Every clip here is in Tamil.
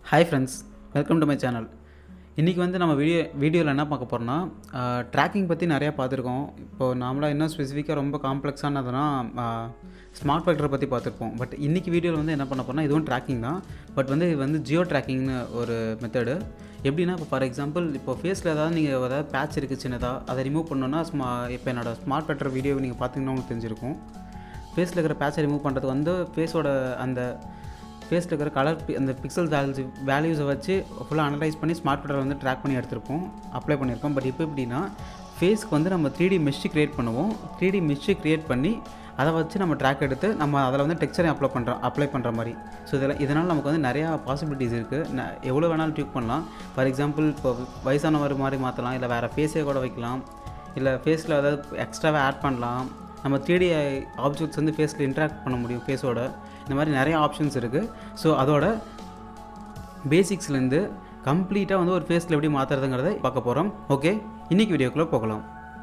hi friends welcome to my channel இன்றைக்கி வந்து நம்ம வீடியோ வீடியோவில் என்ன பார்க்க போகிறோம்னா ட்ராக்கிங் பற்றி நிறையா பார்த்துருக்கோம் இப்போ நாமளாக இன்னும் ஸ்பெசிஃபிக்காக ரொம்ப காம்ப்ளெக்ஸானதுன்னா ஸ்மார்ட் ஃபேக்டரை பற்றி பார்த்துருப்போம் பட் இன்றைக்கி வீடியோவில் வந்து என்ன பண்ண போகிறோம்னா இதுவும் ட்ராக்கிங் தான் பட் வந்து இது வந்து ஜியோ ட்ராக்கிங்னு ஒரு மெத்தடு எப்படின்னா இப்போ ஃபார் எக்ஸாம்பிள் இப்போ ஃபேஸில் ஏதாவது நீங்கள் ஏதாவது பேட்ச் இருக்குது சின்னதாக அதை ரிமூவ் பண்ணோன்னா ஸ்மா இப்போ என்னோடய ஸ்மார்ட் ஃபேக்டர் வீடியோ நீங்கள் பார்த்தீங்கன்னா உங்களுக்கு தெரிஞ்சிருக்கும் ஃபேஸில் இருக்கிற பேட்சை ரிமூவ் பண்ணுறது வந்து ஃபேஸோட அந்த ஃபேஸில் இருக்கிற கலர் அந்த பிக்சல் வேல்யூஸ் வேல்யூஸை வச்சு ஃபுல்லாக அனலைஸ் பண்ணி ஸ்மார்ட் ஃபோட்டோ வந்து ட்ராக் பண்ணி எடுத்திருப்போம் அப்ளை பண்ணியிருக்கோம் பட் இப்போ எப்படின்னா ஃபேஸ்க்கு வந்து நம்ம த்ரீ டி மெஷ்ஷு க்ரியேட் பண்ணுவோம் த்ரீ டி மெஷ்ஷு க்ரியேட் பண்ணி அதை வச்சு நம்ம ட்ராக் எடுத்து நம்ம அதில் வந்து டெக்ஸ்சரை அப்ளை பண்ணுறோம் அப்ளை பண்ணுற மாதிரி ஸோ இதில் இதனால் நமக்கு வந்து நிறையா பாசிபிலிட்டிஸ் இருக்குது எவ்வளோ வேணாலும் டியூக் பண்ணலாம் ஃபார் எக்ஸாம்பிள் இப்போ வயசானவர் மாதிரி மாற்றலாம் இல்லை வேறு ஃபேஸே கூட வைக்கலாம் இல்லை ஃபேஸில் ஏதாவது எக்ஸ்ட்ராவாக ஆட் பண்ணலாம் நம்ம த்ரீ ஆப்ஜெக்ட்ஸ் வந்து ஃபேஸில் இன்ட்ராக்ட் பண்ண முடியும் ஃபேஸோட இந்த மாதிரி நிறைய ஆப்ஷன்ஸ் இருக்குது ஸோ அதோட பேசிக்ஸ்லேருந்து கம்ப்ளீட்டாக வந்து ஒரு ஃபேஸில் எப்படி மாற்றுறதுங்கிறத பார்க்க போகிறோம் ஓகே இன்றைக்கி வீடியோக்குள்ளே போகலாம்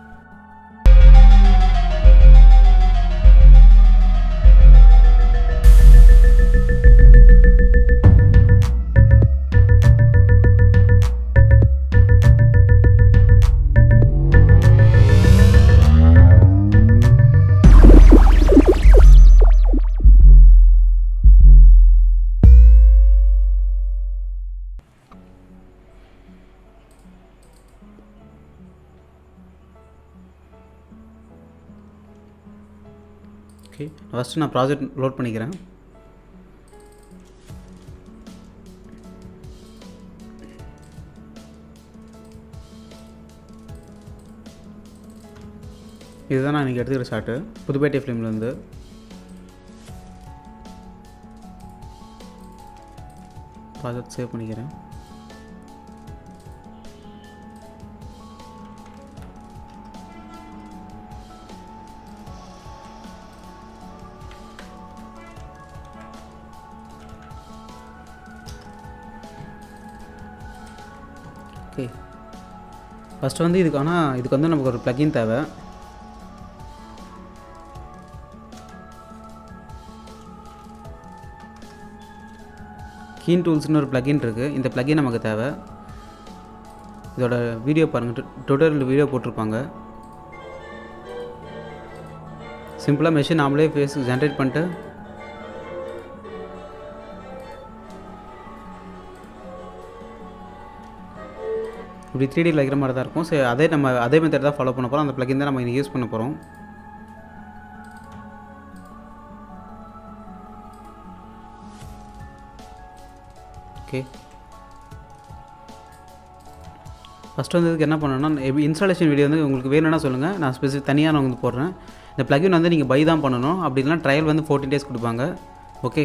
ஓகே ஃபஸ்ட்டு நான் ப்ராஜெக்ட் லோட் பண்ணிக்கிறேன் இதுதான் நான் இன்றைக்கி எடுத்துக்கிற ஷாட்டு புதுப்பேட்டை ஃபிலிம்லேருந்து ப்ராஜெக்ட் சேவ் பண்ணிக்கிறேன் ஓகே ஃபஸ்ட்டு வந்து இதுக்கு ஆனால் இதுக்கு வந்து நமக்கு ஒரு ப்ளக்கின் தேவை கீன் டூல்ஸ்னு ஒரு ப்ளக்கின் இருக்குது இந்த ப்ளக்கின் நமக்கு தேவை இதோட வீடியோ பாருங்கள் டுட்டோரியல் வீடியோ போட்டிருப்பாங்க சிம்பிளாக மெஷின் நாமளே ஃபேஸ் ஜென்ரேட் பண்ணிட்டு இப்படி த்ரீ டியில் வைக்கிற மாதிரி தான் இருக்கும் ஸோ அதே நம்ம அதே மெத்தட் தான் ஃபாலோ பண்ண போகிறோம் அந்த ப்ளக்கின் தான் நம்ம இன்றைக்கி யூஸ் பண்ண போகிறோம் ஓகே ஃபஸ்ட்டு வந்து இதுக்கு என்ன பண்ணணும்னா இன்ஸ்டாலேஷன் வீடியோ வந்து உங்களுக்கு வேணும்னா சொல்லுங்கள் நான் ஸ்பெசிஃபிக் தனியாக நான் வந்து போடுறேன் இந்த ப்ளகின் வந்து நீங்கள் பை தான் பண்ணணும் அப்படி இல்லைனா ட்ரையல் வந்து ஃபோர்டீன் டேஸ் கொடுப்பாங்க ஓகே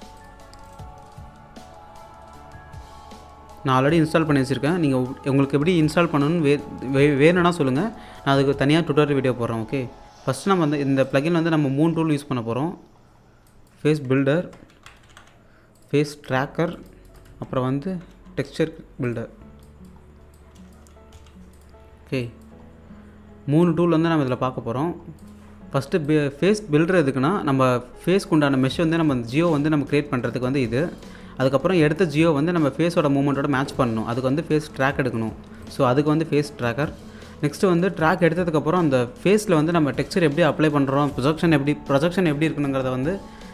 நான் ஆல்ரெடி இன்ஸ்டால் பண்ணி வச்சுருக்கேன் நீங்கள் உங்களுக்கு எப்படி இன்ஸ்டால் பண்ணணும்னு வே வே வேணும்னா சொல்லுங்கள் நான் அதுக்கு தனியாக டுட்டோரியல் வீடியோ போடுறேன் ஓகே ஃபஸ்ட்டு நம்ம வந்து இந்த ப்ளகின் வந்து நம்ம மூணு டூல் யூஸ் பண்ண போகிறோம் ஃபேஸ் பில்டர் ஃபேஸ் ட்ராக்கர் அப்புறம் வந்து டெக்ஸ்சர் பில்டர் ஓகே மூணு டூல் வந்து நம்ம இதில் பார்க்க போகிறோம் ஃபஸ்ட்டு பே ஃபேஸ் பில்டர் எதுக்குன்னா நம்ம ஃபேஸ்க்கு உண்டான மெஷ் வந்து நம்ம ஜியோ வந்து நம்ம க்ரியேட் பண்ணுறதுக்கு வந்து இது அதுக்கப்புறம் எடுத்த ஜியோ வந்து நம்ம ஃபேஸோட மூமெண்ட்டோட மேட்ச் பண்ணணும் அதுக்கு வந்து ஃபேஸ் ட்ராக் எடுக்கணும் ஸோ அதுக்கு வந்து ஃபேஸ் ட்ராக்கர் நெக்ஸ்ட்டு வந்து ட்ராக் எடுத்ததுக்கப்புறம் அந்த ஃபேஸில் வந்து நம்ம டெக்ஸ்சர் எப்படி அப்ளை பண்ணுறோம் ப்ரொஜெக்ஷன் எப்படி ப்ரொஜெக்ஷன் எப்படி இருக்கணுங்கிறத வந்து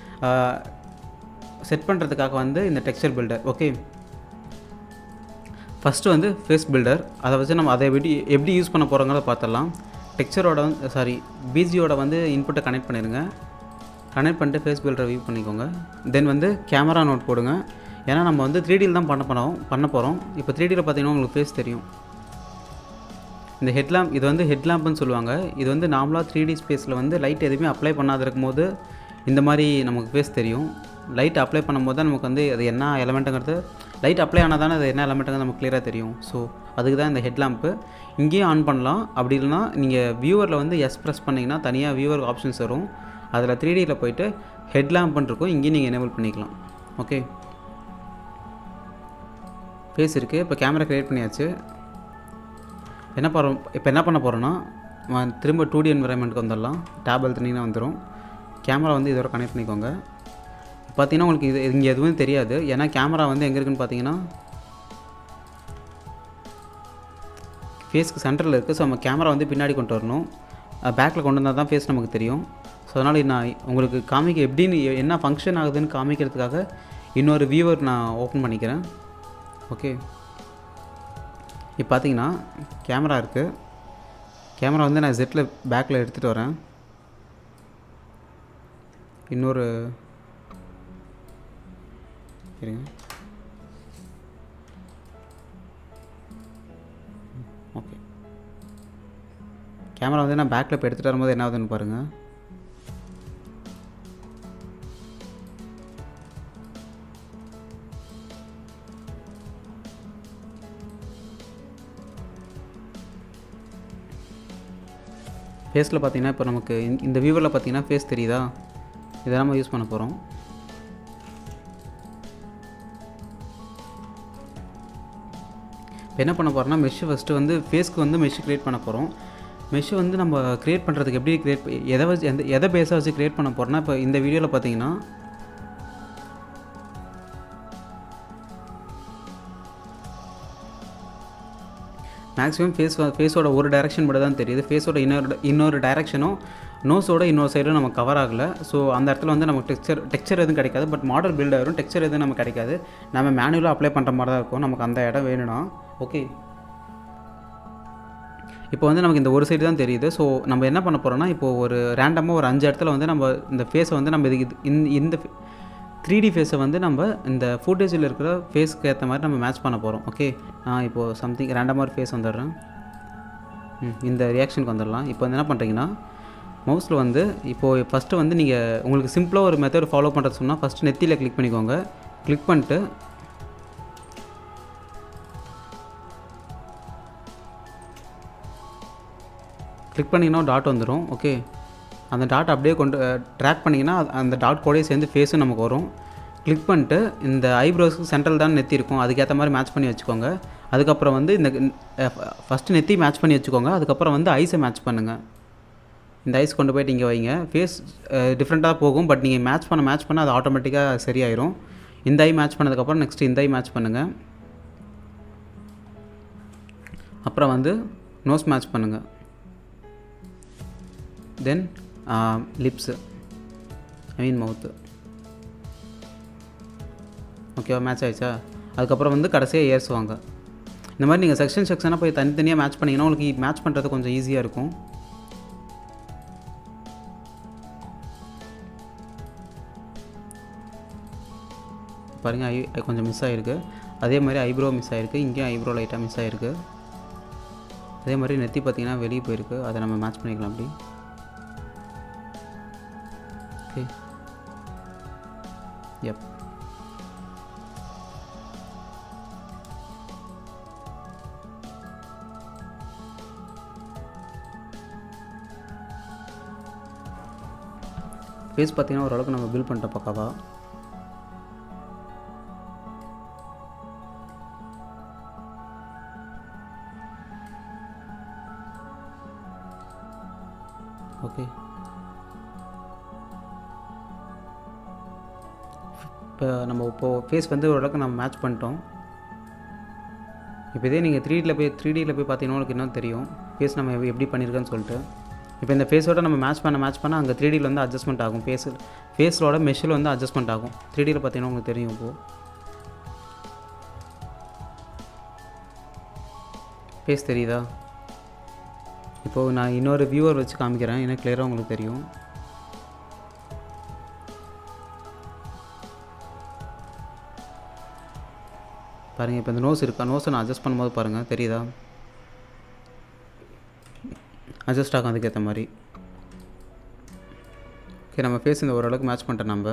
செட் பண்ணுறதுக்காக வந்து இந்த டெக்ஸ்சர் பில்டர் ஓகே ஃபஸ்ட்டு வந்து ஃபேஸ் பில்டர் அதை வச்சு நம்ம அதை எப்படி எப்படி யூஸ் பண்ண போகிறோங்கிறத பார்த்துடலாம் டெக்ஸ்சரோட வந்து சாரி பிஜியோட வந்து இன்புட்டை கனெக்ட் பண்ணிடுங்க கனெக்ட் பண்ணிட்டு ஃபேஸ் பில்டரை வியூ பண்ணிக்கோங்க தென் வந்து கேமரா நோட் போடுங்க ஏன்னா நம்ம வந்து த்ரீ டியில் தான் பண்ண போகிறோம் பண்ண போகிறோம் இப்போ த்ரீ டியில் பார்த்தீங்கன்னா உங்களுக்கு ஃபேஸ் தெரியும் இந்த ஹெட்லாம்ப் இது வந்து ஹெட்லாம்ப்னு சொல்லுவாங்க இது வந்து நார்மலாக த்ரீ டி ஸ்பேஸில் வந்து லைட் எதுவுமே அப்ளை பண்ணாத இருக்கும்போது இந்த மாதிரி நமக்கு ஃபேஸ் தெரியும் லைட் அப்ளை பண்ணும்போது தான் நமக்கு வந்து அது என்ன எலமெண்ட்டுங்கிறது லைட் அப்ளை ஆனால் தானே அது என்ன எலமெண்ட்டுங்கிறது நமக்கு கிளியராக தெரியும் ஸோ அதுக்கு தான் இந்த ஹெட்லாம்ப்பு இங்கேயும் ஆன் பண்ணலாம் அப்படி இல்லைனா நீங்கள் வியூவரில் வந்து எஸ் ப்ரெஸ் பண்ணிங்கன்னா தனியாக வியூவர் ஆப்ஷன்ஸ் வரும் அதில் த்ரீ டியில் போயிட்டு ஹெட்லாம்ப்னு இருக்கும் இங்கேயும் நீங்கள் எனேபிள் பண்ணிக்கலாம் ஓகே ஃபேஸ் இருக்குது இப்போ கேமரா க்ரியேட் பண்ணியாச்சு என்ன பண்ணுறோம் இப்போ என்ன பண்ண போகிறோன்னா ம- திரும்ப டூ டி என்வரன்மெண்ட்டுக்கு வந்துடலாம் டேப் அழுத்துனீங்கன்னா வந்துடும் கேமரா வந்து இதோட கனெக்ட் பண்ணிக்கோங்க பார்த்தீங்கன்னா உங்களுக்கு இது இங்கே எதுவும் தெரியாது ஏன்னா கேமரா வந்து எங்கே இருக்குன்னு பார்த்தீங்கன்னா ஃபேஸ்க்கு சென்டரில் இருக்குது ஸோ நம்ம கேமரா வந்து பின்னாடி கொண்டு வரணும் பேக்கில் கொண்டு வந்தால் தான் ஃபேஸ் நமக்கு தெரியும் ஸோ அதனால் நான் உங்களுக்கு காமிக்க எப்படின்னு என்ன ஃபங்க்ஷன் ஆகுதுன்னு காமிக்கிறதுக்காக இன்னொரு வியூவர் நான் ஓப்பன் பண்ணிக்கிறேன் ஓகே இப்போ பார்த்தீங்கன்னா கேமரா இருக்குது கேமரா வந்து நான் ஜெட்டில் பேக்கில் எடுத்துகிட்டு வரேன் இன்னொரு இருங்க ஓகே கேமரா வந்து நான் பேக்கில் இப்போ எடுத்துகிட்டு வரும்போது என்ன ஆகுதுன்னு பாருங்கள் ஃபேஸில் பார்த்தீங்கன்னா இப்போ நமக்கு இந்த- இந்த வியூவரில் பார்த்தீங்கன்னா ஃபேஸ் தெரியுதா இதை நம்ம யூஸ் பண்ண போகிறோம் இப்போ என்ன பண்ண போகிறோம்னா மெஷ்ஷு ஃபஸ்ட்டு வந்து ஃபேஸ்க்கு வந்து மெஷ் க்ரியேட் பண்ண போகிறோம் மெஷ் வந்து நம்ம க்ரியேட் பண்ணுறதுக்கு எப்படி க்ரியேட் எதை வச்சு எந்த எதை பேஸாக வச்சு க்ரியேட் பண்ண போகிறோம்னா இப்போ இந்த வீடியோவில் பார்த்தீங்கன்னா மேக்ஸிமம் ஃபேஸ் ஃபேஸோட ஒரு டைரக்ஷன் மட்டும் தான் தெரியுது ஃபேஸோட இன்னொரு இன்னொரு டைரக்ஷனும் நோஸோட இன்னொரு சைடும் நம்ம கவர் ஆகலை ஸோ அந்த இடத்துல வந்து நமக்கு டெக்ஸ்சர் டெக்ஸ்சர் எதுவும் கிடைக்காது பட் மாடல் பில்ட் ஆகிரும் டெக்ஸ்சர் எதுவும் நமக்கு கிடைக்காது நம்ம மேனுவலாக அப்ளை பண்ணுற மாதிரி தான் இருக்கும் நமக்கு அந்த இடம் வேணும்னா ஓகே இப்போ வந்து நமக்கு இந்த ஒரு சைடு தான் தெரியுது ஸோ நம்ம என்ன பண்ண போகிறோம்னா இப்போ ஒரு ரேண்டமாக ஒரு அஞ்சு இடத்துல வந்து நம்ம இந்த ஃபேஸை வந்து நம்ம இது இது- இந்த இந்த த்ரீ டி ஃபேஸை வந்து நம்ம இந்த ஃபுட்டேஜில் இருக்கிற ஃபேஸ்க்கு ஏற்ற மாதிரி நம்ம மேட்ச் பண்ண போகிறோம் ஓகே நான் இப்போது சம்திங் ரேண்டமாக ஒரு ஃபேஸ் வந்துடுறேன் ம், இந்த ரியாக்ஷனுக்கு வந்துடலாம் இப்போ வந்து என்ன பண்ணுறீங்கன்னா மவுஸில் வந்து இப்போது ஃபஸ்ட்டு வந்து நீங்கள் உங்களுக்கு சிம்பிளாக ஒரு மெத்தட் ஃபாலோ பண்ணுறது சொன்னால் ஃபஸ்ட்டு நெத்தியில் கிளிக் பண்ணிக்கோங்க கிளிக் பண்ணிட்டு கிளிக் பண்ணிங்கன்னா டாட் வந்துடும் ஓகே அந்த டாட் அப்படியே கொண்டு ட்ராக் பண்ணிங்கன்னா அது- அந்த டாட் கூடயே சேர்ந்து ஃபேஸும் நமக்கு வரும் கிளிக் பண்ணிட்டு இந்த ஐப்ரோஸ்க்கு சென்ட்ரல் தான் நெத்தி இருக்கும் அதுக்கேற்ற மாதிரி மேட்ச் பண்ணி வச்சுக்கோங்க அதுக்கப்புறம் வந்து இந்த ஃபஸ்ட்டு நெத்தி மேட்ச் பண்ணி வச்சுக்கோங்க அதுக்கப்புறம் வந்து ஐஸை மேட்ச் பண்ணுங்கள் இந்த ஐஸ் கொண்டு போயிட்டு இங்கே வைங்க ஃபேஸ் டிஃப்ரெண்ட்டாக போகும் பட் நீங்கள் மேட்ச் பண்ண மேட்ச் பண்ண அது ஆட்டோமேட்டிக்காக சரியாயிரும் இந்த ஐ மேட்ச் பண்ணதுக்கப்புறம் நெக்ஸ்ட் இந்த ஐ மேட்ச் பண்ணுங்கள் அப்புறம் வந்து நோஸ் மேட்ச் பண்ணுங்கள் தென் லிப்ஸு ஐ மீன் மவுத்து ஓகேவா மேட்ச் ஆயிடுச்சா அதுக்கப்புறம் வந்து கடைசியாக இயர்ஸ் வாங்க இந்த மாதிரி நீங்கள் செக்ஷன் செக்ஷனாக போய் தனித்தனியாக மேட்ச் பண்ணிங்கன்னா உங்களுக்கு மேட்ச் பண்ணுறது கொஞ்சம் ஈஸியாக இருக்கும் பாருங்கள் ஐ ஐ கொஞ்சம் மிஸ் ஆகிருக்கு அதே மாதிரி ஐப்ரோ மிஸ் ஆகிருக்கு இங்கேயும் ஐப்ரோ லைட்டாக மிஸ் ஆகிருக்கு அதே மாதிரி நெத்தி பார்த்தீங்கன்னா வெளியே போயிருக்கு அதை நம்ம மேட்ச் பண்ணிக்கலாம் அப்படி ஓகே எப் ஃபேஸ் பார்த்தீங்கன்னா ஓரளவுக்கு நம்ம பில் பண்ணிட்டோம் பக்காவா ஓகே இப்போ நம்ம இப்போது ஃபேஸ் வந்து ஓரளவுக்கு நம்ம மேட்ச் பண்ணிட்டோம் இப்போ இதே நீங்கள் த்ரீ டியில் போய் த்ரீ டியில் போய் பார்த்தீங்கன்னா உங்களுக்கு இன்னும் தெரியும் ஃபேஸ் நம்ம எப்~ எப்படி பண்ணியிருக்கோன்னு சொல்லிட்டு இப்போ இந்த ஃபேஸோட நம்ம மேட்ச் பண்ண மேட்ச் பண்ண அங்கே த்ரீ டியில் வந்து அட்ஜஸ்ட்மெண்ட் ஆகும் ஃபேஸில் ஃபேஸோட மெஷில் வந்து அட்ஜஸ்ட்மெண்ட் ஆகும் த்ரீ டியில் பார்த்தீங்கன்னா உங்களுக்கு தெரியும் இப்போது ஃபேஸ் தெரியுதா இப்போது நான் இன்னொரு வியூவர் வச்சு காமிக்கிறேன் எனக்கு கிளியராக உங்களுக்கு தெரியும் பாருங்கள் இப்போ இந்த நோஸ் இருக்கா நோஸை நான் அட்ஜஸ்ட் பண்ணும்போது பாருங்கள் தெரியுதா அட்ஜஸ்ட் ஆகும் அதுக்கேற்ற மாதிரி ஓகே நம்ம ஃபேஸ் இந்த ஓரளவுக்கு மேட்ச் பண்ணிட்டோம் நம்ம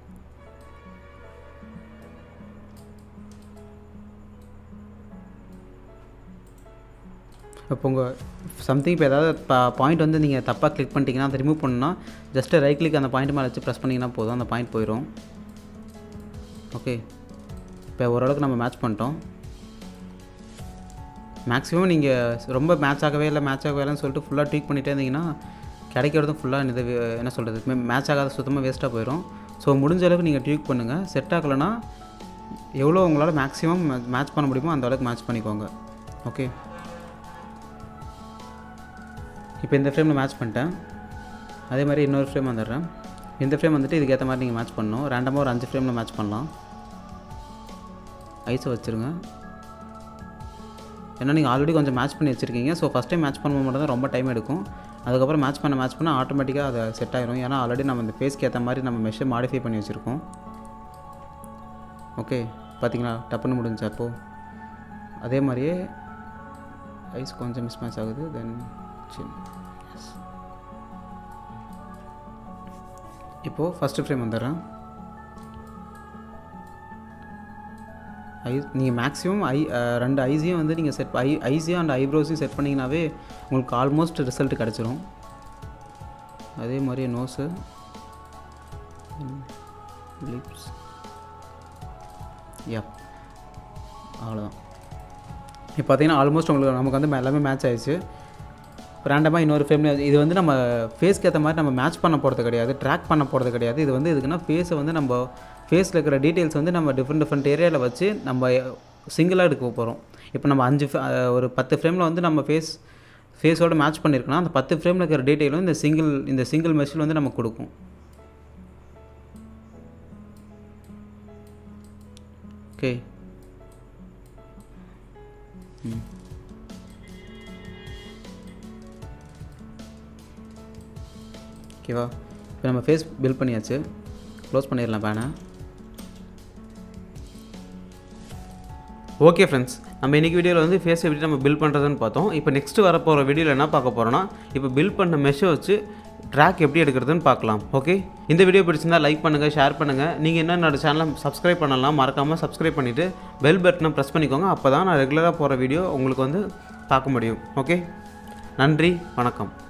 இப்போ உங்கள் சம்திங் இப்போ ஏதாவது பாயிண்ட் வந்து நீங்கள் தப்பாக கிளிக் பண்ணிட்டீங்கன்னா அதை ரிமூவ் பண்ணணும்னா ஜஸ்ட்டு ரைட் கிளிக் அந்த பாயிண்ட் மேலே வச்சு ப்ரெஸ் பண்ணிங்கன்னா போதும் அந்த பாயிண்ட் போயிடும் ஓகே இப்போ ஓரளவுக்கு நம்ம மேட்ச் பண்ணிட்டோம் மேக்ஸிமம் நீங்கள் ரொம்ப மேட்ச் ஆகவே இல்லை மேட்ச் ஆகவே இல்லைன்னு சொல்லிட்டு ஃபுல்லாக ட்வீக் பண்ணிகிட்டே இருந்தீங்கன்னா கிடைக்கிறதும் ஃபுல்லாக இது வே- என்ன சொல்கிறது மேட்ச் ஆகாத சுத்தமாக வேஸ்ட்டாக போயிடும் ஸோ முடிஞ்ச அளவுக்கு நீங்கள் டியூக் பண்ணுங்கள் செட் ஆகலைன்னா எவ்வளோ உங்களால் மேக்ஸிமம் மேட்ச் பண்ண முடியுமோ அந்த அளவுக்கு மேட்ச் பண்ணிக்கோங்க ஓகே இப்போ இந்த ஃப்ரேமில் மேட்ச் பண்ணிட்டேன் அதே மாதிரி இன்னொரு ஃப்ரேம் வந்துடுறேன் இந்த ஃப்ரேம் வந்துட்டு இதுக்கு ஏற்ற மாதிரி நீங்கள் மேட்ச் பண்ணணும் ரேண்டமாக ஒரு அஞ்சு ஃப்ரேமில் மேட்ச் பண்ணலாம் ஐஸை வச்சுருங்க ஏன்னா நீங்கள் ஆல்ரெடி கொஞ்சம் மேட்ச் பண்ணி வச்சுருக்கீங்க ஸோ ஃபஸ்ட் டைம் மேட்ச் பண்ணும்போது மட்டும் தான் ரொம்ப டைம் எடுக்கும் அதுக்கப்புறம் மேட்ச் பண்ண மேட்ச் பண்ண ஆட்டோமேட்டிக்காக அதை செட் ஆயிரும் ஏன்னா ஆல்ரெடி நம்ம இந்த ஃபேஸ்க்கு ஏற்ற மாதிரி நம்ம மெஷை மாடிஃபை பண்ணி வச்சுருக்கோம் ஓகே பார்த்தீங்களா டப்புன்னு முடிஞ்சா அப்போது அதே மாதிரியே ஐஸ் கொஞ்சம் மிஸ் மேட்ச் ஆகுது தென் சின் இப்போது ஃபஸ்ட்டு ஃப்ரேம் வந்துடுறேன் ஐ நீங்கள் மேக்ஸிமம் ஐ அஹ், ரெண்டு ஐஸையும் வந்து நீங்கள் செட் ஐ ஐஸையும் அண்ட் ஐப்ரோஸையும் செட் பண்ணிங்கனாவே உங்களுக்கு ஆல்மோஸ்ட் ரிசல்ட் கிடச்சிரும் அதே மாதிரி நோஸு லிப்ஸ் யா அவ்வளோதான் இப்போ பார்த்தீங்கன்னா ஆல்மோஸ்ட் உங்களுக்கு நமக்கு வந்து எல்லாமே மேட்ச் ஆயிடுச்சு ரேண்டமாக இன்னொரு ஃப்ரேமில் இது வந்து நம்ம ஃபேஸ்க்கு ஏற்ற மாதிரி நம்ம மேட்ச் பண்ண போகிறது கிடையாது ட்ராக் பண்ண போகிறது கிடையாது இது வந்து இதுக்குன்னா ஃபேஸை வந்து நம்ம ஃபேஸில் இருக்கிற டீட்டெயில்ஸ் வந்து நம்ம டிஃப்ரெண்ட் டிஃப்ரெண்ட் ஏரியாவில் வச்சு நம்ம சிங்கிளாக எடுக்க போகிறோம் இப்போ நம்ம அஞ்சு fa- அஹ் ஒரு பத்து ஃப்ரேமில் வந்து நம்ம ஃபேஸ் ஃபேஸோட மேட்ச் பண்ணியிருக்கோம்னா அந்த பத்து ஃப்ரேமில் இருக்கிற டீட்டெயிலும் இந்த சிங்கிள் இந்த சிங்கிள் மெஷில் வந்து நமக்கு கொடுக்கும் ஓகே ஓகேவா இப்போ நம்ம ஃபேஸ் பில்ட் பண்ணியாச்சு க்ளோஸ் பண்ணிடலாம் பேனை ஓகே ஃப்ரெண்ட்ஸ் நம்ம இன்றைக்கி வீடியோவில் வந்து ஃபேஸ் எப்படி நம்ம பில்ட் பண்ணுறதுன்னு பார்த்தோம் இப்போ நெக்ஸ்ட்டு வரப்போகிற வீடியோவில் என்ன பார்க்க போகிறோன்னா இப்போ பில்ட் பண்ண மெஷை வச்சு ட்ராக் எப்படி எடுக்கிறதுன்னு பார்க்கலாம் ஓகே இந்த வீடியோ பிடிச்சிருந்தா லைக் பண்ணுங்கள் ஷேர் பண்ணுங்கள் நீங்கள் என்ன என்னோட சேனலை சப்ஸ்கிரைப் பண்ணலாம் மறக்காமல் சப்ஸ்கிரைப் பண்ணிவிட்டு பெல் பட்டனை ப்ரெஸ் பண்ணிக்கோங்க அப்போ தான் நான் ரெகுலராக போகிற வீடியோ உங்களுக்கு வந்து பார்க்க முடியும் ஓகே நன்றி வணக்கம்